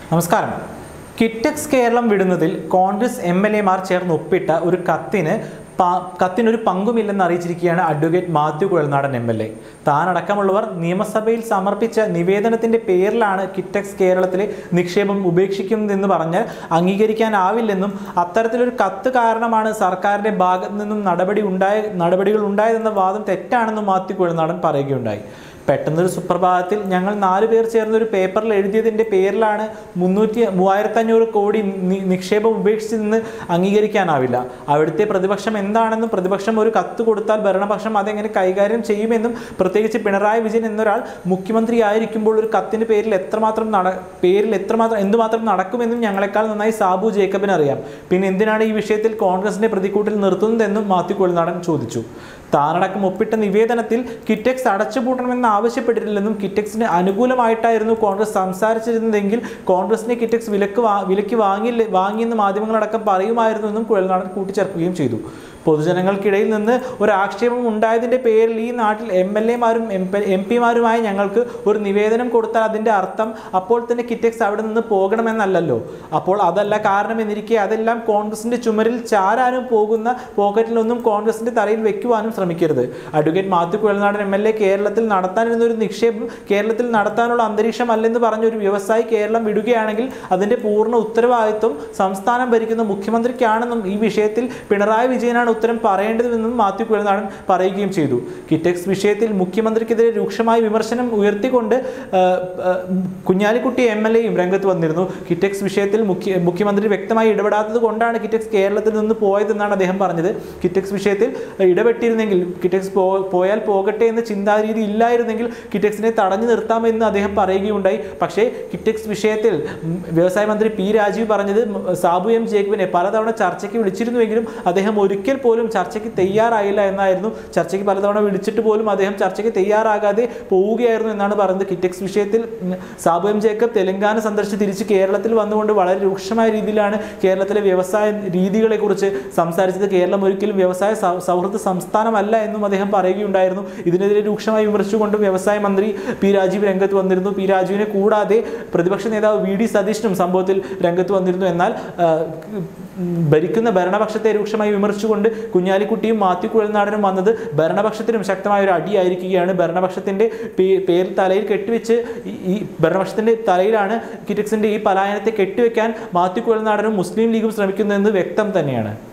നമസ്കാരം കിറ്റക്സ് കേരളം വിടുന്നതിൽ Congress M L എമാർ ചേർന്ന് ഒപ്പിട്ട ഒരു കത്തിന് പ- കത്തിനൊരു പങ്കുമില്ലെന്ന് അറിയിച്ചിരിക്കുകയാണ് advocate Mathew Kuzhalnadan M L A താനടക്കമുള്ളവർ നിയമസഭയിൽ സമർപ്പിച്ച നിവേദനത്തിന്റെ പേരിലാണ് കിറ്റക്സ് കേരളത്തിലെ നിക്ഷേപം ഉപേക്ഷിക്കുന്നതെന്ന് പറഞ്ഞ് അംഗീകരിക്കാനാവില്ലെന്നും അത്തരത്തിലൊരു കത്ത് കാരണമാണ് സർക്കാരിന്റെ ഭാഗത്തു നിന്നും നടപടി ഉണ്ടായ നടപടികൾ ഉണ്ടായതെന്ന വാദം തെറ്റാണെന്നും മാത്യു കുഴൽനാടൻ പറയുകയുണ്ടായി പെട്ടെന്നൊരു സുപ്രഭാതത്തിൽ ഞങ്ങൾ നാല് പേർ ചേർന്ന് ഒരു പേപ്പറിൽ എഴുതിയതിൻ്റെ പേരിലാണ് മുന്നൂറ്റി മൂവായിരത്തി അഞ്ഞൂറ് കോടി നി- നിക്ഷേപം ഉപേക്ഷിച്ചെന്ന് അംഗീകരിക്കാനാവില്ല അവിടുത്തെ പ്രതിപക്ഷം എന്താണെന്നും പ്രതിപക്ഷം ഒരു കത്ത് കൊടുത്താൽ ഭരണപക്ഷം അതെങ്ങനെ കൈകാര്യം ചെയ്യുമെന്നും പ്രത്യേകിച്ച് പിണറായി വിജയൻ എന്നൊരാൾ മുഖ്യമന്ത്രി ആയിരിക്കുമ്പോൾ ഒരു കത്തിൻ്റെ പേരിൽ എത്രമാത്രം നട പേരിൽ എത്രമാത്രം എന്തുമാത്രം നടക്കുമെന്നും ഞങ്ങളെക്കാൾ നന്നായി സാബു ജേക്കബിന് അറിയാം പിന്നെ എന്തിനാണ് ഈ വിഷയത്തിൽ കോൺഗ്രസിനെ പ്രതിക്കൂട്ടിൽ നിർത്തുന്നതെന്നും മാത്യു കൊളിനാടൻ ചോദിച്ചു താനടക്കം ഒപ്പിട്ട നിവേദനത്തിൽ കിറ്റക്സ് അടച്ചുപൂട്ടണമെന്ന് ആവശ്യപ്പെട്ടിട്ടില്ലെന്നും കിറ്റക്സിന് അനുകൂലമായിട്ടായിരുന്നു കോൺഗ്രസ് സംസാരിച്ചിരുന്നതെങ്കിൽ കോൺഗ്രസിനെ കിറ്റക്സ് വിലക്ക് വാ വിലക്ക് വാങ്ങില്ല വാങ്ങിയെന്ന് മാധ്യമങ്ങളടക്കം പറയുമായിരുന്നു എന്നും കുഴൽനാടൻ കൂട്ടിച്ചേർക്കുകയും ചെയ്തു പൊതുജനങ്ങൾക്കിടയിൽ നിന്ന് ഒരു ആക്ഷേപം ഉണ്ടായതിൻ്റെ പേരിൽ ഈ നാട്ടിൽ എം എൽ എമാരും എം പിമാരുമായി ഞങ്ങൾക്ക് ഒരു നിവേദനം കൊടുത്താൽ അതിൻ്റെ അർത്ഥം അപ്പോൾ തന്നെ കിറ്റക്സ് അവിടെ നിന്ന് പോകണമെന്നല്ലല്ലോ അപ്പോൾ അതല്ല കാരണം എന്നിരിക്കെ അതെല്ലാം കോൺഗ്രസിൻ്റെ ചുമരിൽ ചാരാനും പോകുന്ന പോക്കറ്റിലൊന്നും കോൺഗ്രസിൻ്റെ തലയിൽ വെക്കുവാനും ശ്രമിക്കരുത് advocate Mathew Kuzhalnadan M L A കേരളത്തിൽ നടത്താനിരുന്ന ഒരു നിക്ഷേപം കേരളത്തിൽ നടത്താനുള്ള അന്തരീക്ഷം അല്ലെന്ന് പറഞ്ഞ ഒരു വ്യവസായി കേരളം വിടുകയാണെങ്കിൽ അതിൻ്റെ പൂർണ്ണ ഉത്തരവാദിത്വം സംസ്ഥാനം ഭരിക്കുന്ന മുഖ്യമന്ത്രിക്കാണെന്നും ഈ വിഷയത്തിൽ പിണറായി വിജയനാണ് ഉത്തരം പറയേണ്ടതെന്നും മാത്യു കുഴൽനാടൻ പറയുകയും ചെയ്തു കിറ്റക്സ് വിഷയത്തിൽ മുഖ്യമന്ത്രിക്കെതിരെ രൂക്ഷമായ വിമർശനം ഉയർത്തിക്കൊണ്ട് ആ, ആ, കുഞ്ഞാലിക്കുട്ടി എം എൽ എയും രംഗത്ത് വന്നിരുന്നു കിറ്റക്സ് വിഷയത്തിൽ മുഖ്യ മുഖ്യമന്ത്രി വ്യക്തമായി ഇടപെടാത്തത് കൊണ്ടാണ് കിറ്റക്സ് കേരളത്തിൽ നിന്ന് പോയതെന്നാണ് അദ്ദേഹം പറഞ്ഞത് കിറ്റക്സ് വിഷയത്തിൽ ഇടപെട്ടിരുന്നെങ്കിൽ കിറ്റക്സ് പോ പോയാൽ പോകട്ടെ എന്ന ചിന്താരീതി ഇല്ലായിരുന്നെങ്കിൽ കിറ്റക്സിനെ തടഞ്ഞു നിർത്താമെന്ന് അദ്ദേഹം പറയുകയുണ്ടായി പക്ഷേ കിറ്റക്സ് വിഷയത്തിൽ ഉം, വ്യവസായ മന്ത്രി പി രാജീവ് പറഞ്ഞത് ഉം, സാബു എം ജേക്കബിനെ പലതവണ ചർച്ചയ്ക്ക് വിളിച്ചിരുന്നുവെങ്കിലും അദ്ദേഹം ഒരിക്കൽ പോലും ചർച്ചയ്ക്ക് തയ്യാറായില്ല എന്നായിരുന്നു ചർച്ചയ്ക്ക് പലതവണ വിളിച്ചിട്ട് പോലും അദ്ദേഹം ചർച്ചയ്ക്ക് തയ്യാറാകാതെ പോവുകയായിരുന്നു എന്നാണ് പറയുന്നത് കിറ്റക്സ് വിഷയത്തിൽ ഉം, സാബു എം ജേക്കബ് തെലങ്കാന സന്ദർശിച്ച് തിരിച്ച് കേരളത്തിൽ വന്നുകൊണ്ട് വളരെ രൂക്ഷമായ രീതിയിലാണ് കേരളത്തിലെ വ്യവസായ രീതികളെ കുറിച്ച് സംസാരിച്ചത് കേരളം ഒരിക്കലും വ്യവസായ സൗ- സൗഹൃദ സംസ്ഥാനമല്ല എന്നും അദ്ദേഹം പറയുകയുണ്ടായിരുന്നു ഇതിനെതിരെ രൂക്ഷമായി വിമർശിച്ചുകൊണ്ട് വ്യവസായ മന്ത്രി പി രാജീവ് രംഗത്ത് വന്നിരുന്നു പി രാജീവിനെ കൂടാതെ പ്രതിപക്ഷ നേതാവ് വി ഡി സതീഷിനും സംഭവത്തിൽ രംഗത്ത് വന്നിരുന്നു എന്നാൽ ആ, ഉം, ഭരിക്കുന്ന ഭരണപക്ഷത്തെ രൂക്ഷമായി വിമർശിച്ചുകൊണ്ട് കുഞ്ഞാലിക്കുട്ടിയും മാത്യു കുഴൽനാടനും വന്നത് ഭരണപക്ഷത്തിനും ശക്തമായ ഒരു അടിയായിരിക്കുകയാണ് ഭരണപക്ഷത്തിന്റെ പേ- പേര് തലയിൽ കെട്ടിവെച്ച് ഈ- ഈ ഭരണപക്ഷത്തിന്റെ തലയിലാണ് കിറ്റക്സിന്റെ ഈ പലായനത്തെ കെട്ടിവെക്കാൻ മാത്യു കുഴൽനാടനും മുസ്ലിം ലീഗും ശ്രമിക്കുന്നതെന്ന് വ്യക്തം തന്നെയാണ്